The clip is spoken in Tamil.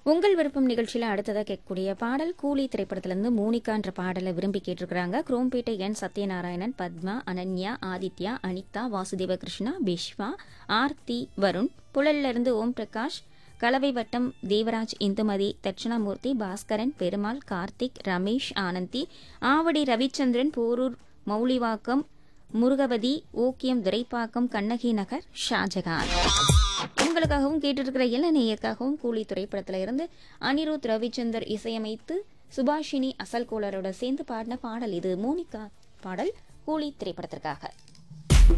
உங்கள் விருப்பம் நிகழ்ச்சியில் அடுத்ததாக கேட்கக்கூடிய பாடல் கூலி திரைப்படத்திலிருந்து மோனிகான்ற பாடலை விரும்பி கேட்டிருக்கிறாங்க குரோம்பேட்டை என் சத்யநாராயணன் பத்மா அனன்யா ஆதித்யா அனிதா வாசுதேவ கிருஷ்ணா பிஷ்வா ஆர்த்தி வருண் புழல்ல இருந்து ஓம் பிரகாஷ் கலவை வட்டம் தேவராஜ் இந்துமதி தட்சிணாமூர்த்தி பாஸ்கரன் பெருமாள் கார்த்திக் ரமேஷ் ஆனந்தி ஆவடி ரவிச்சந்திரன் போரூர் மௌலிவாக்கம் முருகவதி ஓக்கியம் துரைப்பாக்கம் கண்ணகி நகர் ஷாஜகான் உங்களுக்காகவும் கேட்டிருக்கிற இளநேயருக்காகவும் கூலி திரைப்படத்துல இருந்து அனிருத் ரவிச்சந்தர் இசையமைத்து சுபாஷினி அசல் கோளரோட சேர்ந்து பாடின பாடல் இது மோனிகா பாடல் கூலி திரைப்படத்திற்காக